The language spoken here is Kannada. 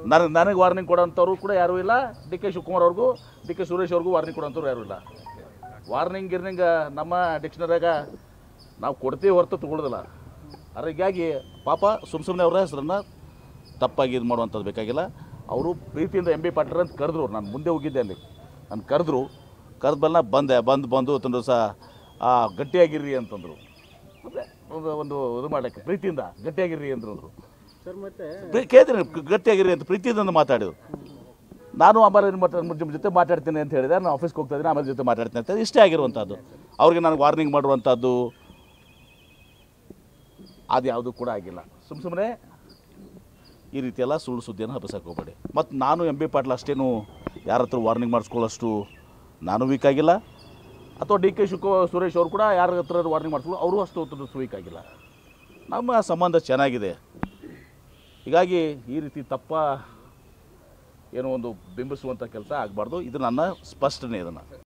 ನನಗೆ ನನಗೆ ವಾರ್ನಿಂಗ್ ಕೊಡೋಂಥವ್ರು ಕೂಡ ಯಾರೂ ಇಲ್ಲ ಡಿ ಕೆ ಶಿವಕುಮಾರ್ ಅವ್ರಿಗೂ ಡಿ ಕೆ ಸುರೇಶ್ ಅವ್ರಿಗೂ ವಾರ್ನಿಂಗ್ ಕೊಡೋಂಥವ್ರು ಯಾರೂ ಇಲ್ಲ ವಾರ್ನಿಂಗ್ ಗಿರ್ನಿಂಗ್ ನಮ್ಮ ಡಿಕ್ಷನರಿಯಾಗ ನಾವು ಕೊಡ್ತೀವಿ ಹೊರತು ತಗೊಳ್ಳೋದಿಲ್ಲ ಅದ್ರ ಹೀಗಾಗಿ ಪಾಪ ಸುಮ್ಮ ಸುಮ್ಮನೆ ಅವರ ಹೆಸರನ್ನು ತಪ್ಪಾಗಿ ಇದು ಮಾಡುವಂಥದ್ದು ಬೇಕಾಗಿಲ್ಲ ಅವರು ಪ್ರೀತಿಯಿಂದ ಎಂ ಬಿ ಪಾಟೀಲ್ ಅಂತ ಕರೆದ್ರು ನಾನು ಮುಂದೆ ಹೋಗಿದ್ದೆ ಅಲ್ಲಿ ನಾನು ಕರೆದ್ರು ಕರೆದ ಬಲ್ಲ ಬಂದೆ ಬಂದು ಬಂದು ತಂದು ಸಹ ಆ, ಗಟ್ಟಿಯಾಗಿರ್ರಿ ಅಂತಂದರು ಮತ್ತೆ ಒಂದು ಒಂದು ಇದು ಮಾಡಲಿಕ್ಕೆ ಪ್ರೀತಿಯಿಂದ ಗಟ್ಟಿಯಾಗಿರ್ರಿ ಅಂತಂದ್ರು ಸರ್ ಮತ್ತೆ ಪ್ರೀ- ಕೇಳಿದ್ರಿ ಗಟ್ಟಿಯಾಗಿರಿ ಅಂತ ಪ್ರೀತಿಯಿಂದ ಮಾತಾಡಿದ್ರು ನಾನು ಆಮೇಲೆ ಏನು ಮಾಡ್ತಾರೆ ನಿಮ್ಮ ಜೊತೆ ಮಾತಾಡ್ತೀನಿ ಅಂತ ಹೇಳಿದೆ ನಾನು ಆಫೀಸ್ಗೆ ಹೋಗ್ತಾ ಇದ್ದೀನಿ ಆಮೇಲೆ ಜೊತೆ ಮಾತಾಡ್ತೀನಿ ಅಂತ ಇಷ್ಟೇ ಆಗಿರುವಂಥದ್ದು ಅವ್ರಿಗೆ ನನಗೆ ವಾರ್ನಿಂಗ್ ಮಾಡುವಂಥದ್ದು ಅದು ಯಾವುದೂ ಕೂಡ ಆಗಿಲ್ಲ ಸುಮ್ಮ ಸುಮ್ಮನೆ ಈ ರೀತಿಯೆಲ್ಲ ಸುಳ್ಳು ಸುದ್ದಿಯನ್ನು ಹಬ್ಬಿಸಕ್ಕೆ ಹೋಗಬೇಡಿ ಮತ್ತು ನಾನು ಎಂ ಬಿ ಪಾಟೀಲ್ ಅಷ್ಟೇನು ಯಾರ ಹತ್ರ ವಾರ್ನಿಂಗ್ ಮಾಡಿಸ್ಕೊಳ್ಳೋಷ್ಟು ನಾನು ವೀಕ್ ಆಗಿಲ್ಲ ಅಥವಾ ಡಿ ಕೆ ಶಿವಕುಮಾರ್ ಸುರೇಶ್ ಅವರು ಕೂಡ ಯಾರ ಹತ್ರ ವಾರ್ನಿಂಗ್ ಮಾಡಿಸ್ಕೊಳ್ಳೋ ಅವರು ಅಷ್ಟು ವೀಕ್ ಆಗಿಲ್ಲ ನಮ್ಮ ಸಂಬಂಧ ಚೆನ್ನಾಗಿದೆ ಹೀಗಾಗಿ ಈ ರೀತಿ ತಪ್ಪ ಏನೋ ಒಂದು ಬಿಂಬಿಸುವಂಥ ಕೆಲಸ ಆಗಬಾರ್ದು ಇದು ನನ್ನ ಸ್ಪಷ್ಟನೆ ಇದನ್ನು